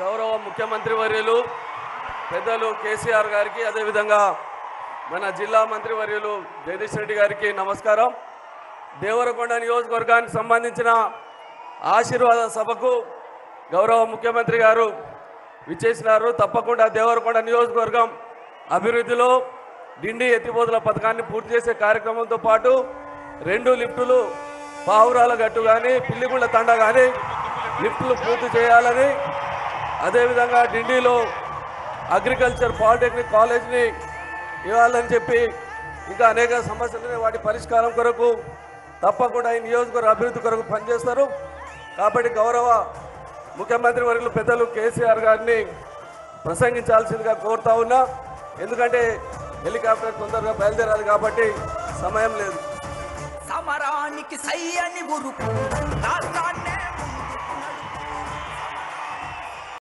గౌరవ ముఖ్యమంత్రి వర్యులు పెద్దలు కేసీఆర్ గారికి అదేవిధంగా మన జిల్లా మంత్రి వర్యులు జగదీష్ రెడ్డి గారికి నమస్కారం దేవరకొండ నియోజకవర్గానికి సంబంధించిన ఆశీర్వాద సభకు గౌరవ ముఖ్యమంత్రి గారు విచ్చేసినారు తప్పకుండా దేవరకొండ నియోజకవర్గం అభివృద్ధిలో డిండి ఎత్తిపోతుల పథకాన్ని పూర్తి చేసే కార్యక్రమంతో పాటు రెండు లిఫ్టులు పావురాల గట్టు కానీ పిల్లిగుండ తండ కానీ లిఫ్టులు పూర్తి చేయాలని అదేవిధంగా డిండిలో అగ్రికల్చర్ పాలిటెక్నిక్ కాలేజ్ని ఇవ్వాలని చెప్పి ఇంకా అనేక సమస్యలు ఉన్నాయి. వాటి పరిష్కారం కొరకు తప్పకుండా ఈ నియోజకవర్గ అభివృద్ధి కొరకు పనిచేస్తారు కాబట్టి గౌరవ ముఖ్యమంత్రి వర్గులు పెద్దలు కేసీఆర్ గారిని ప్రసంగించాల్సిందిగా కోరుతా ఉన్నా ఎందుకంటే హెలికాప్టర్ తొందరగా బయలుదేరాలి కాబట్టి సమయం లేదు సమరానికి సై అని ఉరుకు రాష్ట్రాన్ని